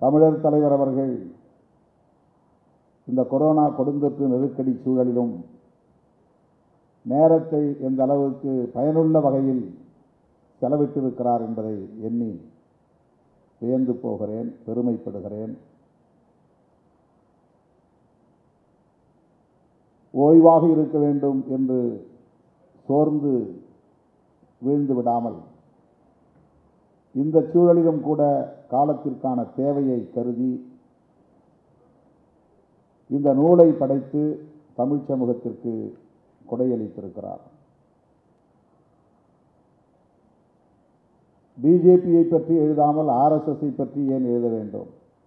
தமிழர் தலைவர் அவர்கள் இந்த கொரோனா கொடுந்தொற்று நெருக்கடி சூழலிலும் நேரத்தை எந்த அளவுக்கு பயனுள்ள வகையில் செலவிட்டிருக்கிறார் என்பதை எண்ணி வியந்து போகிறேன் பெருமைப்படுகிறேன் ஓய்வாக இருக்க வேண்டும் என்று சோர்ந்து வீழ்ந்து விடாமல் இந்த சூழலிலும் கூட காலத்திற்கான தேவையை கருதி இந்த நூலை படைத்து தமிழ் சமூகத்திற்கு கொடையளித்திருக்கிறார் பிஜேபியை பற்றி எழுதாமல் ஆர்எஸ்எஸ்ஐ பற்றி ஏன் எழுத வேண்டும்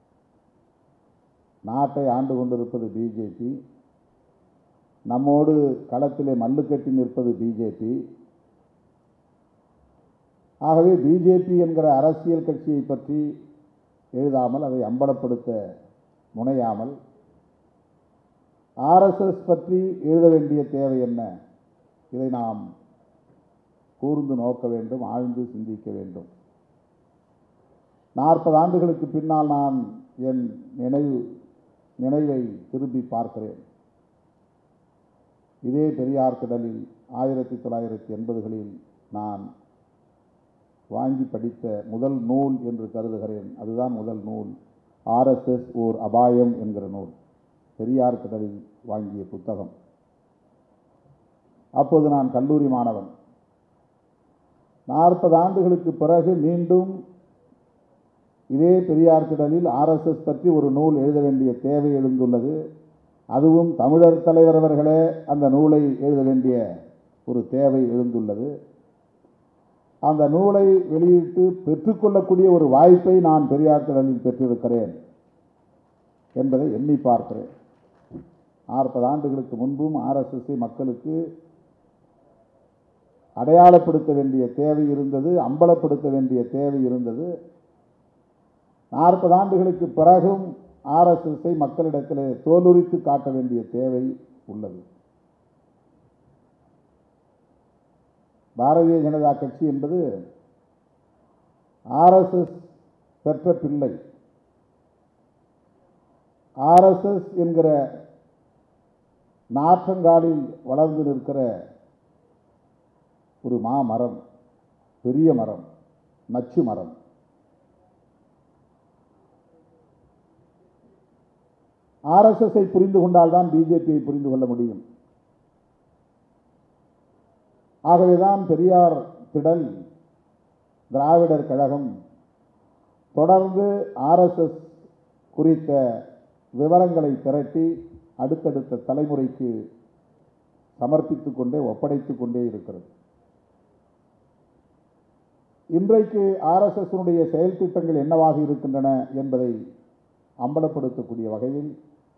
நாட்டை ஆண்டு கொண்டிருப்பது பிஜேபி நம்மோடு களத்திலே மல்லு கட்டி நிற்பது பிஜேபி ஆகவே பிஜேபி என்கிற அரசியல் கட்சியை பற்றி எழுதாமல் அதை அம்பலப்படுத்த முனையாமல் ஆர்எஸ்எஸ் பற்றி எழுத வேண்டிய தேவை என்ன இதை நாம் கூர்ந்து நோக்க வேண்டும் ஆழ்ந்து சிந்திக்க வேண்டும் நாற்பது ஆண்டுகளுக்கு பின்னால் நான் என் நினைவு நினைவை திரும்பி பார்க்கிறேன் இதே பெரியார் திடலில் ஆயிரத்தி தொள்ளாயிரத்தி எண்பதுகளில் நான் வாங்கி படித்த முதல் நூல் என்று கருதுகிறேன் அதுதான் முதல் நூல் ஆர்எஸ்எஸ் ஓர் அபாயம் என்கிற நூல் பெரியார் திடலில் வாங்கிய புத்தகம் அப்போது நான் கல்லூரி மாணவன் நாற்பது ஆண்டுகளுக்கு பிறகு மீண்டும் இதே பெரியார் திடலில் ஆர்எஸ்எஸ் பற்றி ஒரு நூல் எழுத வேண்டிய தேவை எழுந்துள்ளது அதுவும் தமிழர் தலைவர் அவர்களே அந்த நூலை எழுத வேண்டிய ஒரு தேவை எழுந்துள்ளது அந்த நூலை வெளியிட்டு பெற்றுக்கொள்ளக்கூடிய ஒரு வாய்ப்பை நான் பெரியார் திடலில் பெற்றிருக்கிறேன் என்பதை எண்ணி பார்க்கிறேன் நாற்பது ஆண்டுகளுக்கு முன்பும் ஆர்எஸ்எஸ்ஐ மக்களுக்கு அடையாளப்படுத்த வேண்டிய தேவை இருந்தது அம்பலப்படுத்த வேண்டிய தேவை இருந்தது நாற்பது ஆண்டுகளுக்கு பிறகும் ஆர்எஸ்எஸ்ஐ மக்களிடத்தில் தோலுரித்து காட்ட வேண்டிய தேவை உள்ளது பாரதிய ஜனதா கட்சி என்பது ஆர்எஸ்எஸ் பெற்ற பிள்ளை ஆர்எஸ்எஸ் என்கிற நாற்றங்காலில் வளர்ந்து நிற்கிற ஒரு மாமரம் பெரிய மரம் நச்சு மரம் ஆர்எஸ்எஸ்ஐ புரிந்து கொண்டால்தான் பிஜேபியை புரிந்து கொள்ள முடியும் ஆகவேதான் பெரியார் திடல் திராவிடர் கழகம் தொடர்ந்து ஆர்எஸ்எஸ் குறித்த விவரங்களை திரட்டி அடுத்தடுத்த தலைமுறைக்கு சமர்ப்பித்து கொண்டே ஒப்படைத்து கொண்டே இருக்கிறது இன்றைக்கு ஆர்எஸ்எஸ்னுடைய செயல் திட்டங்கள் என்னவாக இருக்கின்றன என்பதை அம்பலப்படுத்தக்கூடிய வகையில்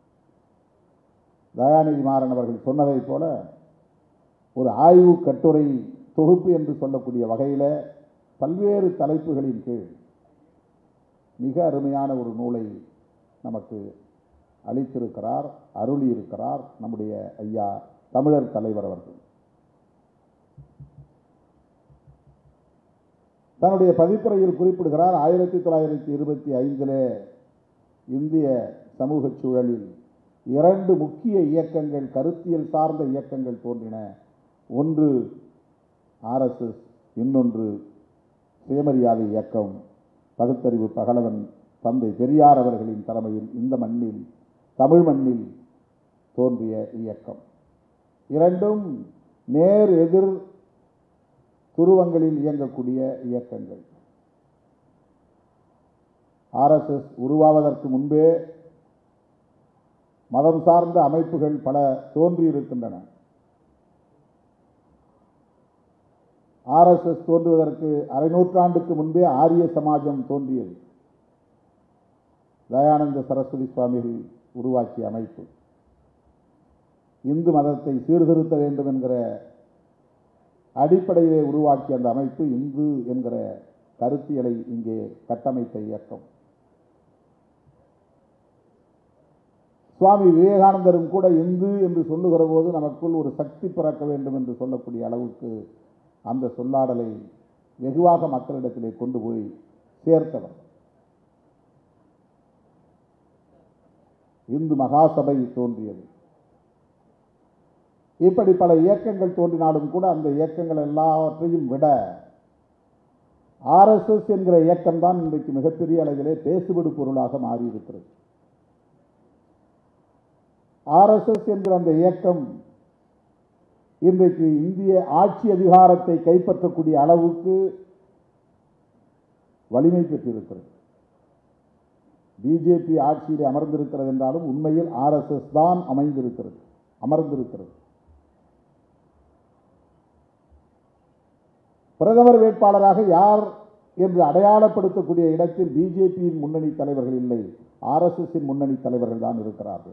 தயாநிதி மாறன் அவர்கள் சொன்னதைப் போல ஒரு ஆய்வு கட்டுரை தொகுப்பு என்று சொல்லக்கூடிய வகையில் பல்வேறு தலைப்புகளின் கீழ் மிக அருமையான ஒரு நூலை நமக்கு அளித்திருக்கிறார் அருளியிருக்கிறார் நம்முடைய ஐயா தமிழர் தலைவர் அவர்கள் தன்னுடைய பதிப்புரையில் குறிப்பிடுகிறார் ஆயிரத்தி தொள்ளாயிரத்தி இருபத்தி ஐந்தில் இந்திய சமூக சூழலில் இரண்டு முக்கிய இயக்கங்கள் கருத்தியல் சார்ந்த இயக்கங்கள் தோன்றின ஒன்று ஆர்எஸ்எஸ் இன்னொன்று சுயமரியாதை இயக்கம் பகுத்தறிவு பகலவன் தந்தை பெரியார் அவர்களின் தலைமையில் இந்த மண்ணில் தமிழ் மண்ணில் தோன்றிய இயக்கம் இரண்டும் நேர் எதிர் துருவங்களில் இயங்கக்கூடிய இயக்கங்கள் ஆர்எஸ்எஸ் உருவாவதற்கு முன்பே மதம் சார்ந்த அமைப்புகள் பல தோன்றியிருக்கின்றன ஆர்எஸ்எஸ் தோன்றுவதற்கு அரை நூற்றாண்டுக்கு முன்பே ஆரிய சமாஜம் தோன்றியது தயானந்த சரஸ்வதி சுவாமிகள் உருவாக்கிய அமைப்பு இந்து மதத்தை சீர்திருத்த வேண்டும் என்கிற அடிப்படையிலே உருவாக்கிய அந்த அமைப்பு இந்து என்கிற கருத்தியலை இங்கே கட்டமைத்த இயக்கம் சுவாமி விவேகானந்தரும் கூட இந்து என்று சொல்லுகிற போது நமக்குள் ஒரு சக்தி பிறக்க வேண்டும் என்று சொல்லக்கூடிய அளவுக்கு அந்த சொல்லாடலை வெகுவாக மக்களிடத்திலே கொண்டு போய் சேர்த்தவர் இந்து மகாசபை தோன்றியது இப்படி பல இயக்கங்கள் தோன்றினாலும் கூட அந்த இயக்கங்கள் எல்லாவற்றையும் விட ஆர்எஸ்எஸ் என்கிற இயக்கம்தான் இன்றைக்கு மிகப்பெரிய அளவிலே பேசுபடு பொருளாக மாறியிருக்கிறது ஆர்எஸ்எஸ் என்கிற அந்த இயக்கம் இன்றைக்கு இந்திய ஆட்சி அதிகாரத்தை கைப்பற்றக்கூடிய அளவுக்கு வலிமை பெற்றிருக்கிறது பிஜேபி ஆட்சியில் அமர்ந்திருக்கிறது என்றாலும் உண்மையில் ஆர்எஸ்எஸ் தான் அமைந்திருக்கிறது அமர்ந்திருக்கிறது பிரதமர் வேட்பாளராக யார் என்று அடையாளப்படுத்தக்கூடிய இடத்தில் பிஜேபியின் முன்னணி தலைவர்கள் இல்லை ஆர்எஸ்எஸ்ஸின் முன்னணி தலைவர்கள் தான் இருக்கிறார்கள்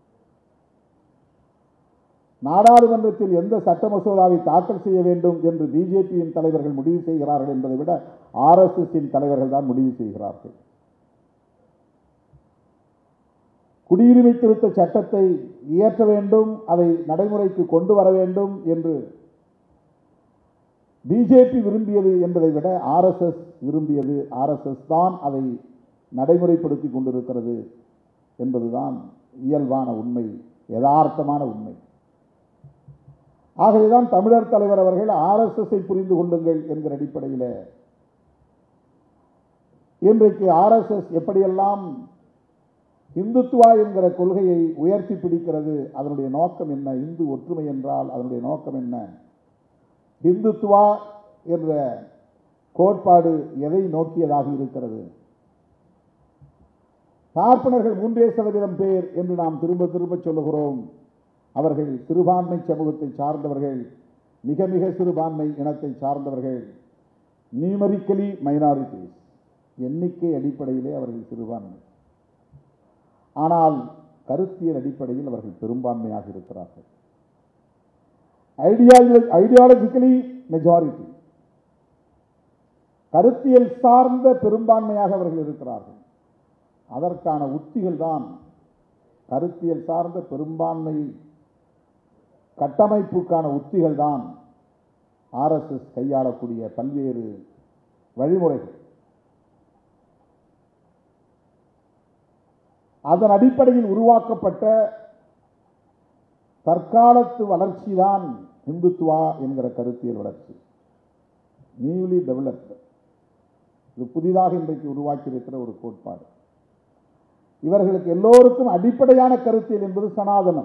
நாடாளுமன்றத்தில் எந்த சட்ட மசோதாவை தாக்கல் செய்ய வேண்டும் என்று பிஜேபியின் தலைவர்கள் முடிவு செய்கிறார்கள் என்பதை விட ஆர்எஸ்எஸ்ஸின் தலைவர்கள் தான் முடிவு செய்கிறார்கள் குடியுரிமை திருத்த சட்டத்தை இயற்ற வேண்டும் அதை நடைமுறைக்கு கொண்டு வர வேண்டும் என்று பிஜேபி விரும்பியது என்பதை விட ஆர்எஸ்எஸ் விரும்பியது ஆர்எஸ்எஸ் தான் அதை நடைமுறைப்படுத்தி கொண்டிருக்கிறது என்பதுதான் இயல்பான உண்மை யதார்த்தமான உண்மை ஆகவேதான் தமிழர் தலைவர் அவர்கள் ஆர்எஸ்எஸ்ஸை புரிந்து கொள்ளுங்கள் என்கிற அடிப்படையில் இன்றைக்கு ஆர்எஸ்எஸ் எப்படியெல்லாம் இந்துத்துவா என்கிற கொள்கையை உயர்த்தி பிடிக்கிறது அதனுடைய நோக்கம் என்ன இந்து ஒற்றுமை என்றால் அதனுடைய நோக்கம் என்ன இந்துத்துவா என்ற கோட்பாடு எதை நோக்கியதாக இருக்கிறது பார்ப்பனர்கள் மூன்றே சதவீதம் பேர் என்று நாம் திரும்ப திரும்ப சொல்லுகிறோம் அவர்கள் சிறுபான்மை சமூகத்தை சார்ந்தவர்கள் மிக மிக சிறுபான்மை இனத்தை சார்ந்தவர்கள் நியூமரிக்கலி மைனாரிட்டிஸ் எண்ணிக்கை அடிப்படையிலே அவர்கள் சிறுபான்மை ஆனால் கருத்தியல் அடிப்படையில் அவர்கள் பெரும்பான்மையாக இருக்கிறார்கள் ஐடியாலஜிக்கலி மெஜாரிட்டி கருத்தியல் சார்ந்த பெரும்பான்மையாக அவர்கள் இருக்கிறார்கள் அதற்கான உத்திகள் தான் கருத்தியல் சார்ந்த பெரும்பான்மை கட்டமைப்புக்கான உத்திகள் தான் ஆர்எஸ்எஸ் கையாளக்கூடிய பல்வேறு வழிமுறைகள் அதன் அடிப்படையில் உருவாக்கப்பட்ட தற்காலத்து வளர்ச்சி தான் இந்துத்துவா என்கிற கருத்தியல் வளர்ச்சி நியூலி டெவலப்டு இது புதிதாக இன்றைக்கு உருவாக்கி இருக்கிற ஒரு கோட்பாடு இவர்களுக்கு எல்லோருக்கும் அடிப்படையான கருத்தியல் என்பது சனாதனம்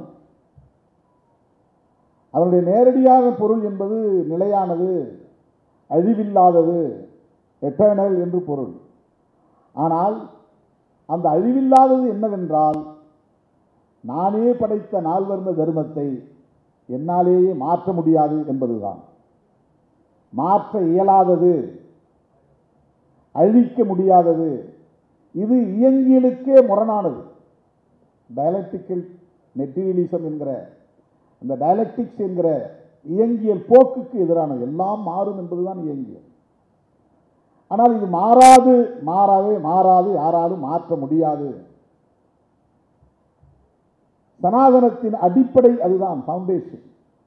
அதனுடைய நேரடியான பொருள் என்பது நிலையானது அழிவில்லாதது எட்டர்னல் என்று பொருள் ஆனால் அந்த அழிவில்லாதது என்னவென்றால் நானே படைத்த நால்வர்ண தர்மத்தை என்னாலேயே மாற்ற முடியாது என்பதுதான் மாற்ற இயலாதது அழிக்க முடியாதது இது இயங்கியலுக்கே முரணானது டயலக்டிக்கல் மெட்டீரியலிசம் என்கிற அந்த டயலக்டிக்ஸ் என்கிற இயங்கியல் போக்குக்கு எதிரானது எல்லாம் மாறும் என்பதுதான் இயங்கியல் ஆனால் இது மாறாது மாறாவே மாறாது யாராலும் மாற்ற முடியாது சனாதனத்தின் அடிப்படை அதுதான் ஃபவுண்டேஷன்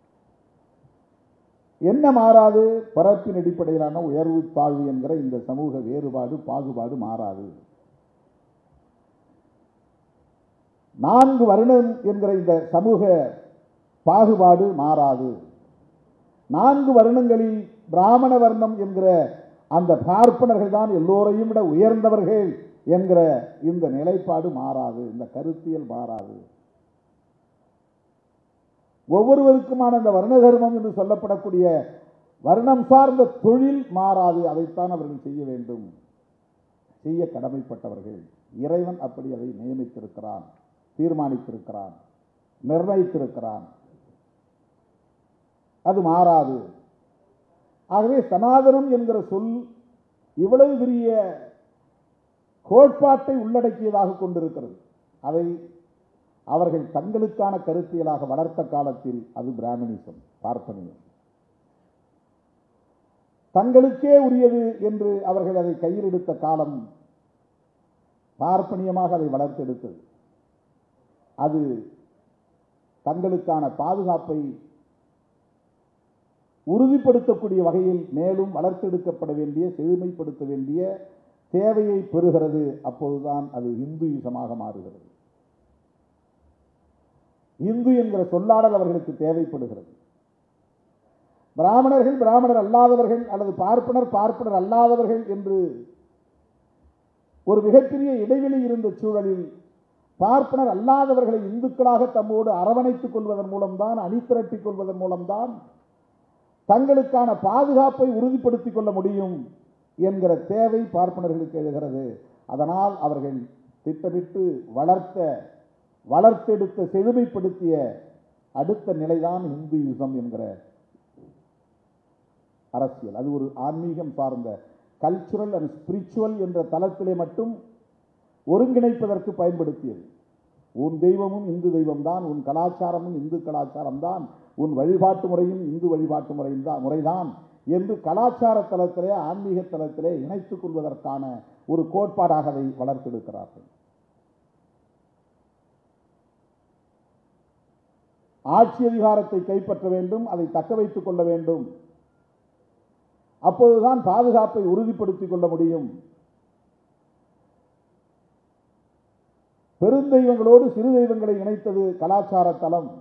என்ன மாறாது பரப்பின் அடிப்படையிலான உயர்வு தாழ்வு என்கிற இந்த சமூக வேறுபாடு பாகுபாடு மாறாது நான்கு வருடம் என்கிற இந்த சமூக பாகுபாடு மாறாது நான்கு வருணங்களில் பிராமண வர்ணம் என்கிற அந்த பார்ப்பனர்கள் தான் எல்லோரையும் விட உயர்ந்தவர்கள் என்கிற இந்த நிலைப்பாடு மாறாது இந்த கருத்தியல் மாறாது ஒவ்வொருவருக்குமான அந்த வர்ண தர்மம் என்று சொல்லப்படக்கூடிய வர்ணம் சார்ந்த தொழில் மாறாது அதைத்தான் அவர்கள் செய்ய வேண்டும் செய்ய கடமைப்பட்டவர்கள் இறைவன் அப்படி அதை நியமித்திருக்கிறான் தீர்மானித்திருக்கிறான் நிர்ணயித்திருக்கிறான் அது மாறாது ஆகவே சனாதனம் என்கிற சொல் இவ்வளவு பெரிய கோட்பாட்டை உள்ளடக்கியதாக கொண்டிருக்கிறது அதை அவர்கள் தங்களுக்கான கருத்தியலாக வளர்த்த காலத்தில் அது பிராமணிசம் பார்ப்பனியம் தங்களுக்கே உரியது என்று அவர்கள் அதை கையில் எடுத்த காலம் பார்ப்பனியமாக அதை வளர்த்தெடுத்தது அது தங்களுக்கான பாதுகாப்பை உறுதிப்படுத்தக்கூடிய வகையில் மேலும் வளர்த்தெடுக்கப்பட வேண்டிய செழுமைப்படுத்த வேண்டிய தேவையை பெறுகிறது அப்போதுதான் அது இந்துயிசமாக மாறுகிறது இந்து என்கிற சொல்லாடல் அவர்களுக்கு தேவைப்படுகிறது பிராமணர்கள் பிராமணர் அல்லாதவர்கள் அல்லது பார்ப்பனர் பார்ப்பனர் அல்லாதவர்கள் என்று ஒரு மிகப்பெரிய இடைவெளி இருந்த சூழலில் பார்ப்பனர் அல்லாதவர்களை இந்துக்களாக தம்மோடு அரவணைத்துக் கொள்வதன் மூலம்தான் அணிதிரட்டிக் கொள்வதன் மூலம்தான் தங்களுக்கான பாதுகாப்பை உறுதிப்படுத்திக் கொள்ள முடியும் என்கிற தேவை பார்ப்பனர்களுக்கு எழுகிறது அதனால் அவர்கள் திட்டமிட்டு வளர்த்த வளர்த்தெடுத்த செழுமைப்படுத்திய அடுத்த நிலைதான் இந்துயிசம் என்கிற அரசியல் அது ஒரு ஆன்மீகம் சார்ந்த கல்ச்சுரல் அண்ட் ஸ்பிரிச்சுவல் என்ற தளத்திலே மட்டும் ஒருங்கிணைப்பதற்கு பயன்படுத்தியது உன் தெய்வமும் இந்து தெய்வம்தான் உன் கலாச்சாரமும் இந்து கலாச்சாரம்தான் உன் வழிபாட்டு முறையும் இந்து வழிபாட்டு முறையும் தான் முறைதான் என்று கலாச்சார தளத்திலே ஆன்மீக தளத்திலே இணைத்துக் கொள்வதற்கான ஒரு கோட்பாடாக அதை வளர்த்தெடுக்கிறார்கள் ஆட்சி அதிகாரத்தை கைப்பற்ற வேண்டும் அதை தக்க வைத்துக் கொள்ள வேண்டும் அப்போதுதான் பாதுகாப்பை உறுதிப்படுத்திக் கொள்ள முடியும் பெருந்தெய்வங்களோடு சிறு தெய்வங்களை இணைத்தது கலாச்சார தலம்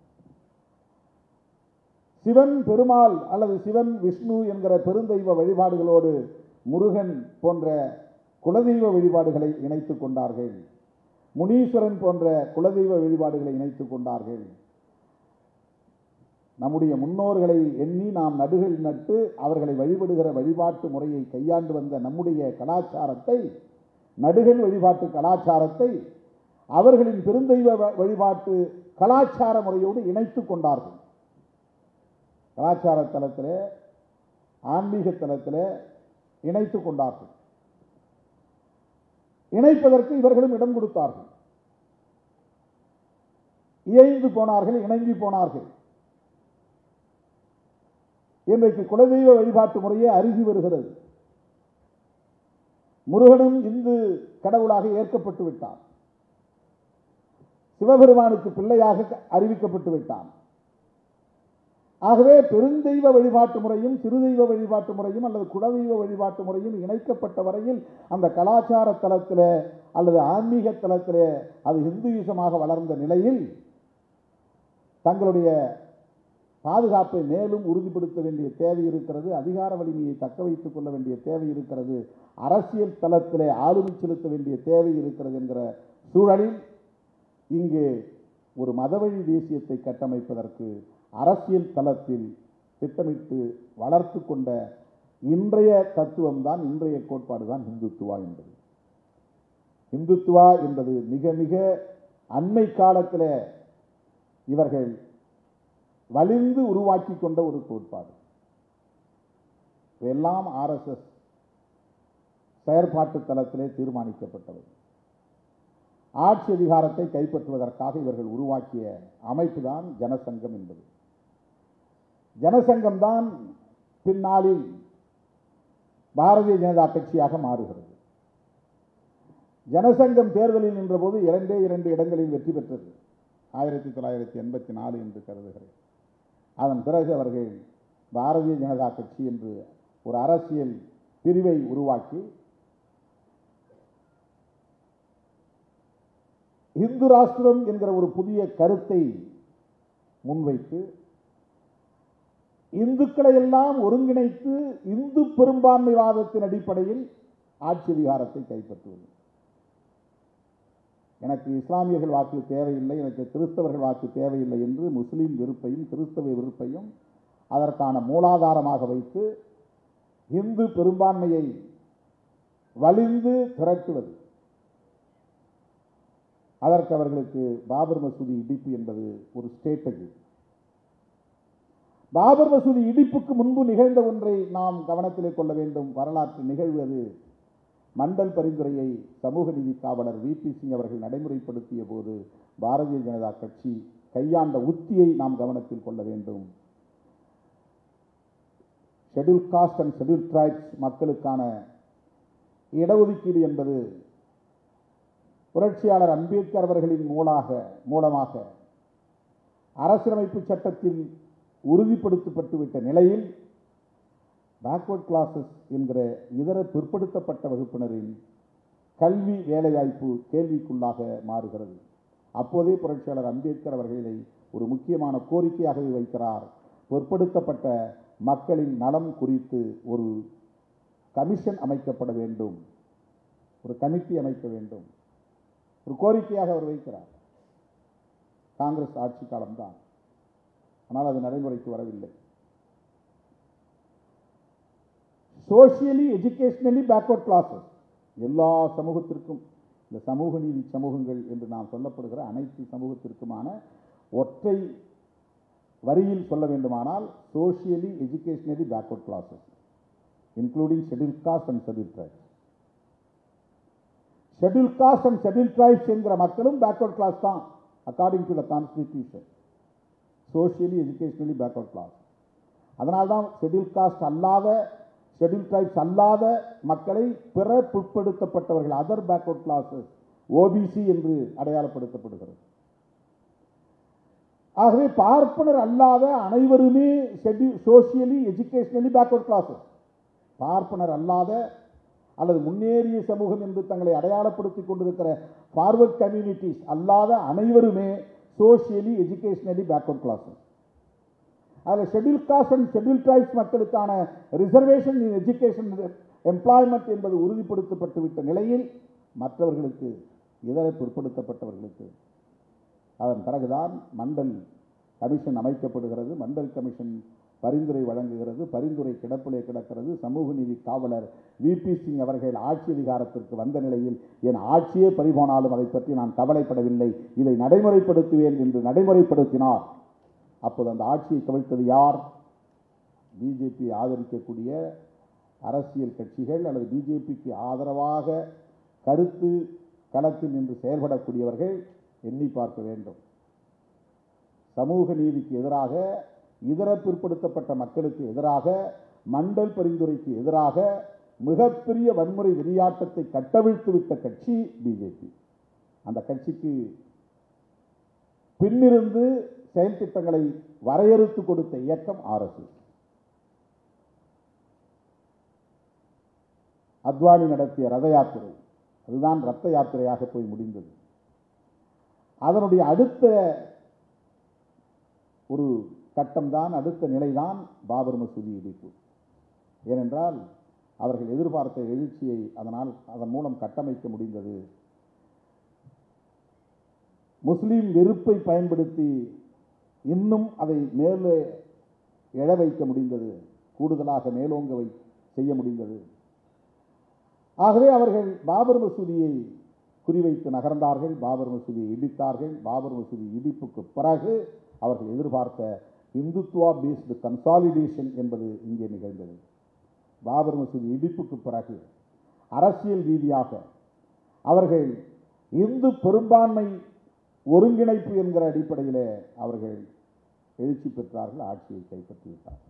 சிவன் பெருமாள் அல்லது சிவன் விஷ்ணு என்கிற பெருந்தெய்வ வழிபாடுகளோடு முருகன் போன்ற குலதெய்வ வழிபாடுகளை இணைத்துக் கொண்டார்கள் முனீஸ்வரன் போன்ற குலதெய்வ வழிபாடுகளை இணைத்துக் கொண்டார்கள் நம்முடைய முன்னோர்களை எண்ணி நாம் நடுகள் நட்டு அவர்களை வழிபடுகிற வழிபாட்டு முறையை கையாண்டு வந்த நம்முடைய கலாச்சாரத்தை நடுகள் வழிபாட்டு கலாச்சாரத்தை அவர்களின் பெருந்தெய்வ வ- வழிபாட்டு கலாச்சார முறையோடு இணைத்துக் கொண்டார்கள் கலாச்சார தலத்திலே ஆன்மீக தலத்திலே இணைத்துக் கொண்டார்கள் இணைப்பதற்கு இவர்களும் இடம் கொடுத்தார்கள் இயைந்து போனார்கள் இணங்கி போனார்கள் இன்றைக்கு குலதெய்வ வழிபாட்டு முறையே அருகி வருகிறது முருகனும் இந்து கடவுளாக ஏற்கப்பட்டு விட்டான் சிவபெருமானுக்கு பிள்ளையாக அறிவிக்கப்பட்டு விட்டான் ஆகவே பெருந்தெய்வ வழிபாட்டு முறையும் சிறுதெய்வ வழிபாட்டு முறையும் அல்லது குலதெய்வ வழிபாட்டு முறையும் இணைக்கப்பட்ட வரையில் அந்த கலாச்சார தலத்திலே அல்லது ஆன்மீக தலத்திலே அது இந்துயிசமாக வளர்ந்த நிலையில் தங்களுடைய பாதுகாப்பை மேலும் உறுதிப்படுத்த வேண்டிய தேவை இருக்கிறது அதிகார வலிமையை தக்க வைத்துக் கொள்ள வேண்டிய தேவை இருக்கிறது அரசியல் தளத்திலே ஆளுமை செலுத்த வேண்டிய தேவை இருக்கிறது என்கிற சூழலில் இங்கே ஒரு மதவழி தேசியத்தை கட்டமைப்பதற்கு அரசியல் தளத்தில் திட்டமிட்டு வளர்த்து கொண்ட இன்றைய தத்துவம் தான் இன்றைய கோட்பாடு தான் இந்துத்துவா என்பது இந்துத்துவா என்பது மிக மிக அண்மை காலத்தில் இவர்கள் வலிந்து உருவாக்கி கொண்ட ஒரு கோட்பாடு எல்லாம் ஆர்எஸ்எஸ் செயற்பாட்டு தளத்திலே தீர்மானிக்கப்பட்டவை ஆட்சி அதிகாரத்தை கைப்பற்றுவதற்காக இவர்கள் உருவாக்கிய அமைப்பு தான் ஜனசங்கம் என்பது ஜனசங்கம் தான் பின்னாளில் பாரதிய ஜனதா கட்சியாக மாறுகிறது ஜனசங்கம் தேர்தலில் நின்றபோது இரண்டே இரண்டு இடங்களில் வெற்றி பெற்றது ஆயிரத்தி தொள்ளாயிரத்தி எண்பத்தி நாலு என்று கருதுகிறேன் அதன் பிறகு அவர்கள் பாரதிய ஜனதா கட்சி என்று ஒரு அரசியல் பிரிவை உருவாக்கி இந்து ராஷ்டிரம் என்கிற ஒரு புதிய கருத்தை முன்வைத்து இந்துக்களை எல்லாம் ஒருங்கிணைத்து இந்து பெரும்பான்மைவாதத்தின் அடிப்படையில் ஆட்சி அதிகாரத்தை கைப்பற்றுவது எனக்கு இஸ்லாமியர்கள் வாக்கு தேவையில்லை எனக்கு கிறிஸ்தவர்கள் வாக்கு தேவையில்லை என்று முஸ்லீம் வெறுப்பையும் கிறிஸ்தவ வெறுப்பையும் அதற்கான மூலாதாரமாக வைத்து இந்து பெரும்பான்மையை வலிந்து திரட்டுவது அதற்கு அவர்களுக்கு பாபர் மசூதி இடிப்பு என்பது ஒரு ஸ்ட்ராட்டஜி பாபர் மசூதி இடிப்புக்கு முன்பு நிகழ்ந்த ஒன்றை நாம் கவனத்திலே கொள்ள வேண்டும் வரலாற்று நிகழ்வு அது மண்டல் பரிந்துரையை சமூக நீதி காவலர் வி பி சிங் அவர்கள் நடைமுறைப்படுத்திய போது பாரதிய ஜனதா கட்சி கையாண்ட உத்தியை நாம் கவனத்தில் கொள்ள வேண்டும் schedule caste and schedule tribes மக்களுக்கான இடஒதுக்கீடு என்பது புரட்சியாளர் அம்பேத்கர் அவர்களின் மூலாக மூலமாக அரசியலமைப்பு சட்டத்தில் உறுதிப்படுத்தப்பட்டுவிட்ட நிலையில் பேக்வர்ட் கிளாஸஸ் என்கிற இதர பிற்படுத்தப்பட்ட வகுப்பினரின் கல்வி வேலைவாய்ப்பு கேள்விக்குள்ளாக மாறுகிறது அப்போதே புரட்சியாளர் அம்பேத்கர் அவர்கள் இதை ஒரு முக்கியமான கோரிக்கையாகவே வைக்கிறார் பிற்படுத்தப்பட்ட மக்களின் நலம் குறித்து ஒரு கமிஷன் அமைக்கப்பட வேண்டும் ஒரு கமிட்டி அமைக்க வேண்டும் ஒரு கோரிக்கையாக அவர் வைக்கிறார் காங்கிரஸ் ஆட்சி காலம்தான் ஆனால் அது நடைமுறைக்கு வரவில்லை சோசியலி எஜுகேஷனலி பேக்வர்ட் கிளாஸஸ் எல்லா சமூகத்திற்கும் இந்த சமூக நீதி சமூகங்கள் என்று நாம் சொல்லப்படுகிற அனைத்து சமூகத்திற்குமான ஒற்றை வரியில் சொல்ல வேண்டுமானால் socially educationally backward classes including schedule caste and schedule tribes schedule caste and schedule tribes என்கிற மக்களும் பேக்வர்ட் கிளாஸ் தான் according to the constitution socially educationally backward class அதனால்தான் ஷெட்யூல் காஸ்ட் அல்லாத ஷெட்யூல் ட்ரைப்ஸ் அல்லாத மக்களை பிற பிற்படுத்தப்பட்டவர்கள் அதர் பேக்வர்ட் கிளாஸஸ் ஓபிசி என்று அடையாளப்படுத்தப்படுகிறது ஆகவே பார்ப்பனர் அல்லாத அனைவருமே schedule socially educationally backward classes பார்ப்பனர் அல்லாத அல்லது முன்னேறிய சமூகம் என்று தங்களை அடையாளப்படுத்திக் கொண்டிருக்கிற ஃபார்வர்ட் கம்யூனிட்டிஸ் அல்லாத அனைவருமே சோசியலி எஜுகேஷனலி பேக்வர்ட் கிளாஸஸ் அதில் schedule caste and schedule tribes மக்களுக்கான ரிசர்வேஷன் இன் எஜுகேஷன் எம்ப்ளாய்மெண்ட் என்பது உறுதிப்படுத்தப்பட்டு விட்ட நிலையில் மற்றவர்களுக்கு இதர பிற்படுத்தப்பட்டவர்களுக்கு அதன் பிறகுதான் மண்டல் கமிஷன் அமைக்கப்படுகிறது மண்டல் கமிஷன் பரிந்துரை வழங்குகிறது பரிந்துரை கிடப்பிலே கிடக்கிறது சமூக நீதி காவலர் விபி சிங் அவர்கள் ஆட்சி அதிகாரத்திற்கு வந்த நிலையில் என் ஆட்சியே பறிபோனாலும் அதை பற்றி நான் கவலைப்படவில்லை இதை நடைமுறைப்படுத்துவேன் என்று நடைமுறைப்படுத்தினார் அப்போது அந்த ஆட்சியை கவிழ்த்தது யார் பிஜேபி ஆதரிக்கக்கூடிய அரசியல் கட்சிகள் அல்லது பிஜேபிக்கு ஆதரவாக கருத்து களத்தில் நின்று செயல்படக்கூடியவர்கள் எண்ணி பார்க்க வேண்டும் சமூக நீதிக்கு எதிராக இதர பிற்படுத்தப்பட்ட மக்களுக்கு எதிராக மண்டல் பரிந்துரைக்கு எதிராக மிகப்பெரிய வன்முறை விளையாட்டத்தை கட்டவிழ்த்து விட்ட கட்சி பிஜேபி அந்த கட்சிக்கு பின்னிருந்து செயல் திட்டங்களை வரையறுத்து கொடுத்த இயக்கம் ஆர்எஸ்எஸ் அத்வானி நடத்திய ரத யாத்திரை அதுதான் ரத்த யாத்திரையாக போய் முடிந்தது அதனுடைய அடுத்த ஒரு கட்டம்தான் அடுத்த நிலைதான் பாபர் மசூதி இடிப்பு ஏனென்றால் அவர்கள் எதிர்பார்த்த எழுச்சியை அதனால் அதன் மூலம் கட்டமைக்க முடிந்தது முஸ்லீம் வெறுப்பை பயன்படுத்தி இன்னும் அதை மேலே எழ வைக்க முடிந்தது கூடுதலாக மேலோங்க வை செய்ய முடிந்தது ஆகவே அவர்கள் பாபர் மசூதியை குறிவைத்து நகர்ந்தார்கள் பாபர் மசூதியை இடித்தார்கள் பாபர் மசூதி இடிப்புக்கு பிறகு அவர்கள் எதிர்பார்த்த இந்துத்துவா பேஸ்டு கன்சாலிடேஷன் என்பது இங்கே நிகழ்ந்தது பாபர் மசூதி இடிப்புக்கு பிறகு அரசியல் ரீதியாக அவர்கள் இந்து பெரும்பான்மை ஒருங்கிணைப்பு என்கிற அடிப்படையில் அவர்கள் எழுச்சி பெற்றார்கள் ஆட்சியை கைப்பற்றிவிட்டார்கள்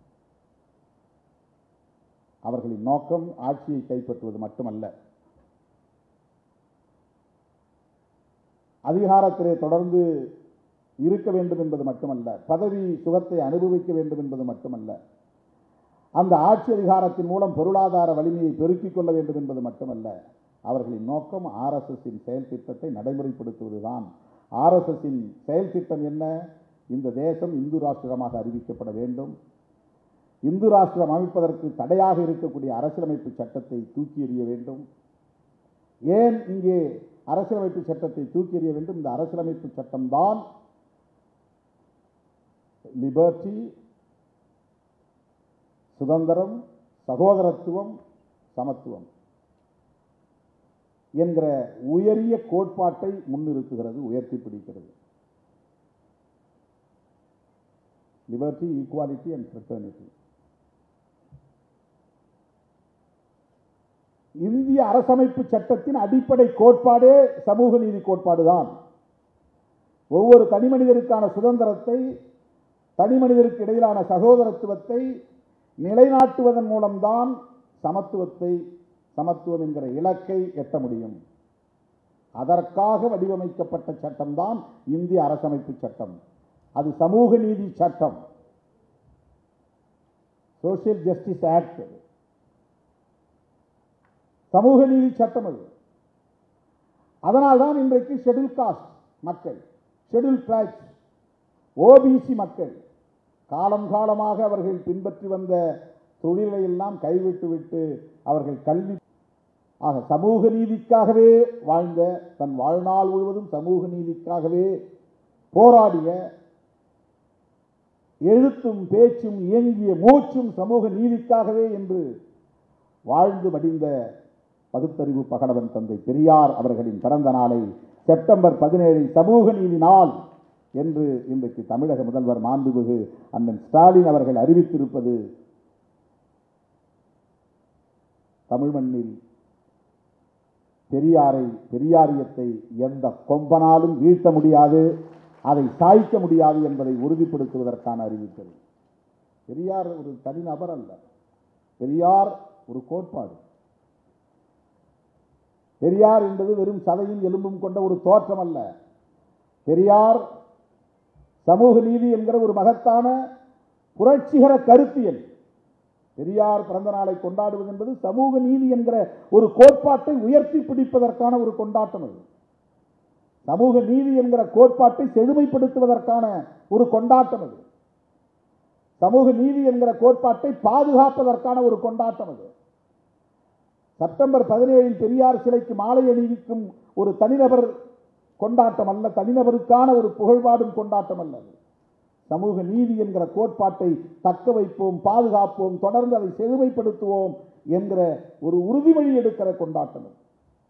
அவர்களின் நோக்கம் ஆட்சியை கைப்பற்றுவது மட்டுமல்ல அதிகாரத்திலே தொடர்ந்து இருக்க வேண்டும் என்பது மட்டுமல்ல பதவி சுகத்தை அனுபவிக்க வேண்டும் என்பது மட்டுமல்ல அந்த ஆட்சி அதிகாரத்தின் மூலம் பொருளாதார வலிமையை பெருக்கிக் கொள்ள வேண்டும் என்பது மட்டுமல்ல அவர்களின் நோக்கம் ஆர்எஸ்எஸின் செயல் திட்டத்தை நடைமுறைப்படுத்துவதுதான் ஆர்எஸ்எஸின் செயல் திட்டம் என்ன இந்த தேசம் இந்து ராஷ்டிரமாக அறிவிக்கப்பட வேண்டும் இந்து ராஷ்டிரம் அமைப்பதற்கு தடையாக இருக்கக்கூடிய அரசியலமைப்பு சட்டத்தை தூக்கி எறிய வேண்டும் ஏன் இங்கே அரசியலமைப்பு சட்டத்தை தூக்கி எறிய வேண்டும் இந்த அரசியலமைப்பு சட்டம்தான் லிபர்ட்டி சுதந்திரம் சகோதரத்துவம் சமத்துவம் என்கிற உயரிய கோட்பாட்டை முன்னிறுத்துகிறது உயர்த்தி பிடிக்கிறது லிபர்ட்டி ஈக்குவாலிட்டி அண்ட் ஃப்ரெட்டர்னிட்டி இந்திய அரசமைப்பு சட்டத்தின் அடிப்படை கோட்பாடே சமூக நீதி கோட்பாடு தான் ஒவ்வொரு தனி மனிதருக்கான சுதந்திரத்தை தனி மனிதருக்கு இடையிலான சகோதரத்துவத்தை நிலைநாட்டுவதன் மூலம்தான் சமத்துவத்தை சமத்துவம் என்கிற இலக்கை எட்ட முடியும் அதற்காக வடிவமைக்கப்பட்ட சட்டம்தான் இந்திய அரசமைப்பு சட்டம் அது சமூக நீதி சட்டம் சோசியல் ஜஸ்டிஸ் ஆக்ட் சமூக நீதி சட்டம் அது அதனால்தான் இன்றைக்கு ஷெட்யூல் காஸ்ட் மக்கள் ஷெட்யூல் டிரைப்ஸ் ஓபிசி மக்கள் காலம் காலமாக அவர்கள் பின்பற்றி வந்த தொழிலை எல்லாம் கைவிட்டு விட்டு அவர்கள் கல்வி ஆக சமூக நீதிக்காகவே வாழ்ந்த தன் வாழ்நாள் முழுவதும் சமூக நீதிக்காகவே போராடிய எழுத்தும் பேச்சும் இயங்கிய மூச்சும் சமூக நீதிக்காகவே என்று வாழ்ந்து மடிந்த பகுத்தறிவு பகடவன் தந்தை பெரியார் அவர்களின் பிறந்த நாளை செப்டம்பர் பதினேழு சமூக நீதி நாள் என்று இன்றைக்கு தமிழக முதல்வர் மாண்புமிகு அண்ணன் ஸ்டாலின் அவர்கள் அறிவித்திருப்பது தமிழ் மண்ணில் பெரியாரை பெரியாரியத்தை எந்த கொம்பனாலும் வீழ்த்த முடியாது அதை சாய்க்க முடியாது என்பதை உறுதிப்படுத்துவதற்கான அறிவித்தல் பெரியார் ஒரு தனிநபர் அல்ல பெரியார் ஒரு கோட்பாடு பெரியார் என்பது வெறும் சதையும் எலும்பும் கொண்ட ஒரு தோற்றம் அல்ல பெரியார் சமூக நீதி என்கிற ஒரு மகத்தான புரட்சிகர கருத்தியல் பெரியார் பிறந்த நாளை கொண்டாடுவது என்பது சமூக நீதி என்கிற ஒரு கோட்பாட்டை உயர்த்தி பிடிப்பதற்கான ஒரு கொண்டாட்டம் அது சமூக நீதி என்கிற கோட்பாட்டை செழுமைப்படுத்துவதற்கான ஒரு கொண்டாட்டம் அது சமூக நீதி என்கிற கோட்பாட்டை பாதுகாப்பதற்கான ஒரு கொண்டாட்டம் அது செப்டம்பர் பதினேழில் பெரியார் சிலைக்கு மாலை அணிவிக்கும் ஒரு தனிநபர் கொண்டாட்டம் அல்ல தனிநபருக்கான ஒரு புகழ்பாடும் கொண்டாட்டம் அல்ல அது. சமூக நீதி என்கிற கோட்பாட்டை தக்க வைப்போம் பாதுகாப்போம் தொடர்ந்து அதை செழுமைப்படுத்துவோம் என்கிற ஒரு உறுதிமொழி எடுக்கிற கொண்டாட்டம் அது.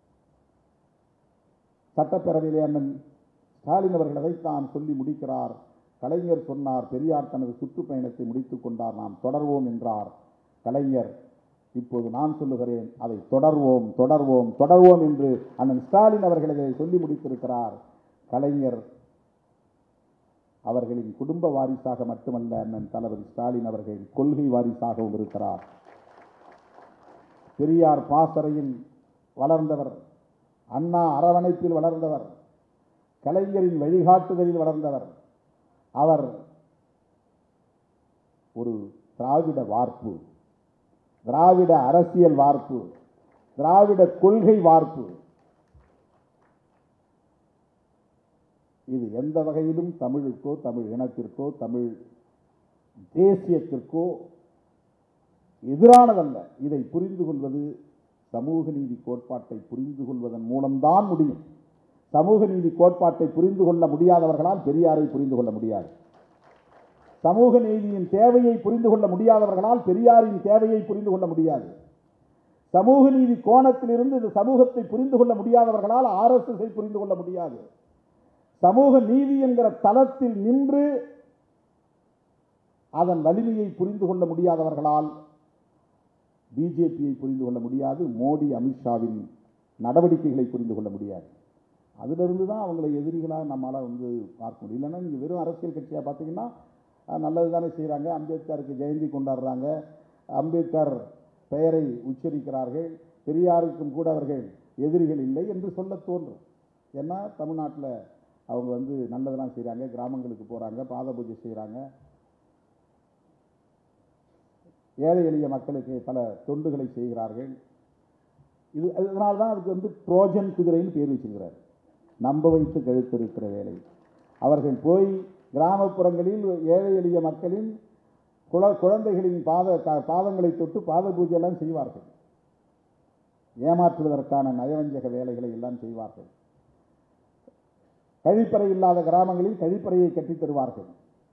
சட்டப்பேரவையிலே அண்ணன் ஸ்டாலின் அவர்கள் அதைத்தான் சொல்லி முடிக்கிறார் கலைஞர் சொன்னார் பெரியார் தனது சுற்றுப்பயணத்தை முடித்துக் கொண்டார் நாம் தொடர்வோம் என்றார் கலைஞர் இப்போது நான் சொல்லுகிறேன் அதை தொடர்வோம் தொடர்வோம் தொடர்வோம் என்று அண்ணன் ஸ்டாலின் அவர்கள் இதை சொல்லி முடித்திருக்கிறார் கலைஞர் அவர்களின் குடும்ப வாரிசாக மட்டுமல்ல அண்ணன் தளபதி ஸ்டாலின் அவர்கள் கொள்கை வாரிசாகவும் இருக்கிறார் பெரியார் பாசறையில் வளர்ந்தவர் அண்ணா அரவணைப்பில் வளர்ந்தவர் கலைஞரின் வழிகாட்டுதலில் வளர்ந்தவர் அவர் ஒரு திராவிட வார்ப்பு திராவிட அரசியல் வார்ப்பு திராவிட கொள்கை வார்ப்பு இது எந்த வகையிலும் தமிழுக்கோ தமிழ் இனத்திற்கோ தமிழ் தேசியத்திற்கோ எதிரானதல்ல இதை புரிந்து கொள்வது சமூக நீதி கோட்பாட்டை புரிந்து கொள்வதன் மூலம்தான் முடியும் சமூக நீதி கோட்பாட்டை புரிந்து கொள்ள முடியாதவர்களால் பெரியாரை புரிந்து கொள்ள முடியாது சமூக நீதியின் தேவையை புரிந்து கொள்ள முடியாதவர்களால் பெரியாரின் தேவையை புரிந்து கொள்ள முடியாது சமூக நீதி கோணத்திலிருந்து இந்த சமூகத்தை புரிந்து கொள்ள முடியாதவர்களால் ஆர்எஸ்எஸ்ஐ புரிந்து கொள்ள முடியாது சமூக நீதி என்கிற தளத்தில் நின்று அதன் வலிமையை புரிந்து கொள்ள முடியாதவர்களால் பிஜேபியை புரிந்து கொள்ள முடியாது மோடி அமித்ஷாவின் நடவடிக்கைகளை புரிந்து கொள்ள முடியாது அதிலிருந்து தான் அவங்களை எதிரிகளாக நம்மளால் வந்து பார்க்க முடியும் இல்லைன்னா நீங்கள் வெறும் அரசியல் கட்சியாக பார்த்தீங்கன்னா அஹ், நல்லது தானே செய்கிறாங்க அம்பேத்கருக்கு ஜெயந்தி கொண்டாடுறாங்க அம்பேத்கர் பெயரை உச்சரிக்கிறார்கள் பெரியாருக்கும் கூட அவர்கள் எதிரிகள் இல்லை என்று சொல்ல தோன்றும் ஏன்னா தமிழ்நாட்டில் அவங்க வந்து நல்லதெல்லாம் செய்கிறாங்க கிராமங்களுக்கு போகிறாங்க பாத பூஜை செய்கிறாங்க ஏழை எளிய மக்களுக்கு பல தொண்டுகளை செய்கிறார்கள் இது அதனால தான் அதுக்கு வந்து ட்ரோஜன் குதிரைன்னு பேர் வச்சிருக்கிறார் நம்ப வைத்து கழுத்திருக்கிற வேலை அவர்கள் போய் கிராமப்புறங்களில் ஏழை எளிய மக்களின் குழ குழந்தைகளின் பாத க- பாதங்களை தொட்டு பாத பூஜையெல்லாம் செய்வார்கள் ஏமாற்றுவதற்கான நயவஞ்சக வேலைகளை எல்லாம் செய்வார்கள் கழிப்பறை இல்லாத கிராமங்களில் கழிப்பறையை கட்டித் தருவார்கள்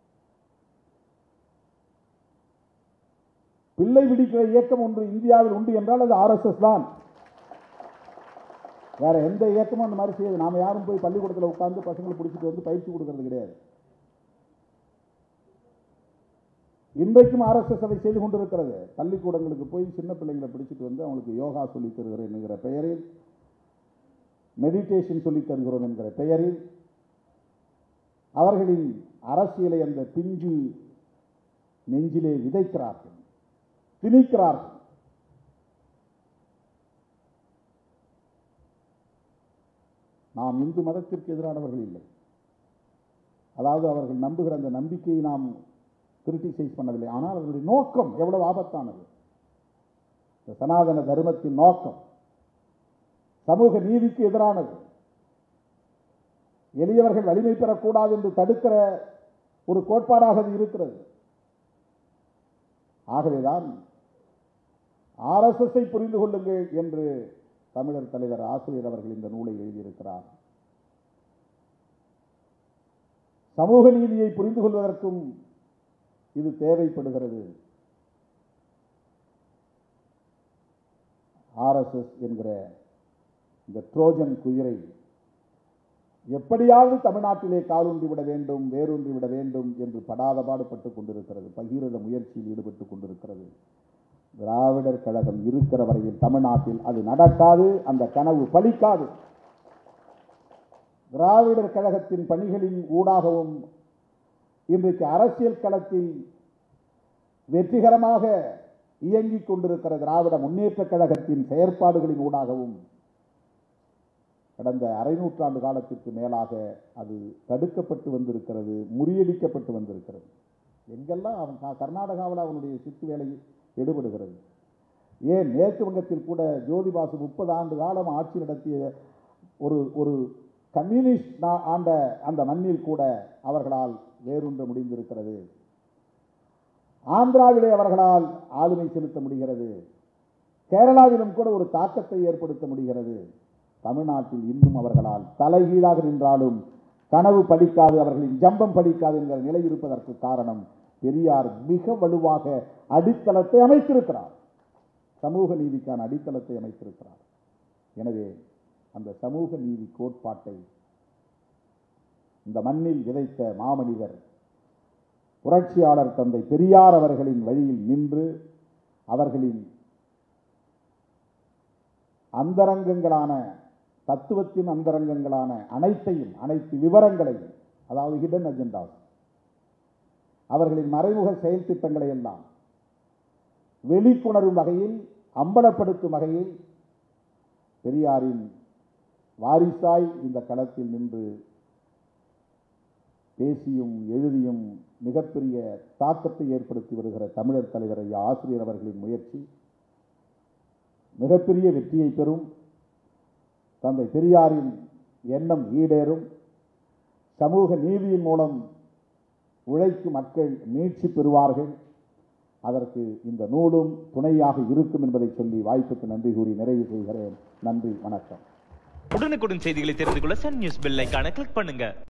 பிள்ளை பிடிக்கிற இயக்கம் ஒன்று இந்தியாவில் உண்டு என்றால் அது ஆர்எஸ்எஸ் தான் வேற எந்த இயக்கமும் அந்த மாதிரி செய்யாது நாம யாரும் போய் பள்ளிக்கூடத்தில் உட்கார்ந்து பசங்களை பிடிச்சிட்டு வந்து பயிற்சி கொடுக்கறது கிடையாது இன்றைக்கும் ஆர்எஸ்எஸ் அதை செய்து கொண்டிருக்கிறது பள்ளிக்கூடங்களுக்கு போய் சின்ன பிள்ளைங்களை பிடிச்சிட்டு வந்து அவங்களுக்கு யோகா சொல்லித் தருகிறேன் என்கிற பெயரில் மெடிடேஷன் சொல்லித் தருகிறோம் என்கிற பெயரில் அவர்களின் அரசியலை அந்த பிஞ்சு நெஞ்சிலே விதைக்கிறார்கள் திணிக்கிறார்கள் நாம் இந்து மதத்திற்கு எதிரானவர்கள் இல்லை அதாவது அவர்கள் நம்புகிற அந்த நம்பிக்கையை நாம் கிரிட்டிசைஸ் பண்ணவில்லை ஆனால் அவர்களுடைய நோக்கம் எவ்வளவு ஆபத்தானது இந்த சனாதன தர்மத்தின் நோக்கம் சமூக நீதிக்கு எதிரானது எளியவர்கள் வலிமை பெறக்கூடாது என்று தடுக்கிற ஒரு கோட்பாடாக அது இருக்கிறது ஆகவேதான் ஆர்எஸ்எஸ்ஐ புரிந்து கொள்ளுங்கள் என்று தமிழர் தலைவர் ஆசிரியர் அவர்கள் இந்த நூலை எழுதியிருக்கிறார் சமூக நீதியை புரிந்து கொள்வதற்கும் இது தேவைப்படுகிறது ஆர்எஸ்எஸ் என்கிற இந்த ட்ரோஜன் குதிரை எப்படியாவது தமிழ்நாட்டிலே காலூன்றி விட வேண்டும் வேரூன்றி விட வேண்டும் என்று படாத பாடுபட்டுக் கொண்டிருக்கிறது பகீரத முயற்சியில் ஈடுபட்டுக் கொண்டிருக்கிறது திராவிடர் கழகம் இருக்கிற வரையில் தமிழ்நாட்டில் அது நடக்காது அந்த கனவு பலிக்காது திராவிடர் கழகத்தின் பணிகளின் ஊடாகவும் இன்றைக்கு அரசியல் களத்தில் வெற்றிகரமாக இயங்கிக் கொண்டிருக்கிற திராவிட முன்னேற்ற கழகத்தின் செயற்பாடுகளின் ஊடாகவும் கடந்த அரை நூற்றாண்டு காலத்திற்கு மேலாக அது தடுக்கப்பட்டு வந்திருக்கிறது முறியடிக்கப்பட்டு வந்திருக்கிறது எங்கெல்லாம் அவன் க- கர்நாடகாவில் அவனுடைய சித்து வேலை எடுபடுகிறது ஏன் மேற்கு வங்கத்தில் கூட ஜோதிபாசு முப்பது ஆண்டு காலம் ஆட்சி நடத்திய ஒரு ஒரு கம்யூனிஸ்ட் நா- ஆண்ட அந்த மண்ணில் கூட அவர்களால் வேரூன்ற முடிந்திருக்கிறது ஆந்திராவிலே அவர்களால் ஆளுமை செலுத்த முடிகிறது கேரளாவிலும் கூட ஒரு தாக்கத்தை ஏற்படுத்த முடிகிறது தமிழ்நாட்டில் இன்னும் அவர்களால் தலைகீழாக நின்றாலும் கனவு படிக்காது அவர்களின் ஜம்பம் படிக்காது என்கிற நிலை இருப்பதற்கு காரணம் பெரியார் மிக வலுவாக அடித்தளத்தை அமைத்திருக்கிறார் சமூக நீதிக்கான அடித்தளத்தை அமைத்திருக்கிறார் எனவே அந்த சமூக நீதி கோட்பாட்டை இந்த மண்ணில் விதைத்த மாமனிதர் புரட்சியாளர் தந்தை பெரியார் அவர்களின் வழியில் நின்று அவர்களின் அந்தரங்கங்களான தத்துவத்தின் அந்தரங்கங்களான அனைத்தையும் அனைத்து விவரங்களையும் அதாவது ஹிடன் அஜெண்டாஸ் அவர்களின் மறைமுக செயல் திட்டங்களை எல்லாம் வெளிக்கொணரும் வகையில் அம்பலப்படுத்தும் வகையில் பெரியாரின் வாரிசாய் இந்த களத்தில் நின்று பேசியும் எழுதியும் மிகப்பெரிய தாக்கத்தை ஏற்படுத்தி வருகிற தமிழர் தலைவர் ஐயா ஆசிரியர் அவர்களின் முயற்சி மிகப்பெரிய வெற்றியை பெறும் தந்தை பெரியாரின் எண்ணம் ஈடேறும் சமூக நீதியின் மூலம் உழைக்கும் மக்கள் மீட்சி பெறுவார்கள் அதற்கு இந்த நூலும் துணையாக இருக்கும் என்பதை சொல்லி வாய்ப்புக்கு நன்றி கூறி நிறைவு செய்கிறேன் நன்றி வணக்கம் உடனுக்குடன் செய்திகளை தெரிந்து கொள்ள சன் நியூஸ் பெல் ஐகானை கிளிக் பண்ணுங்க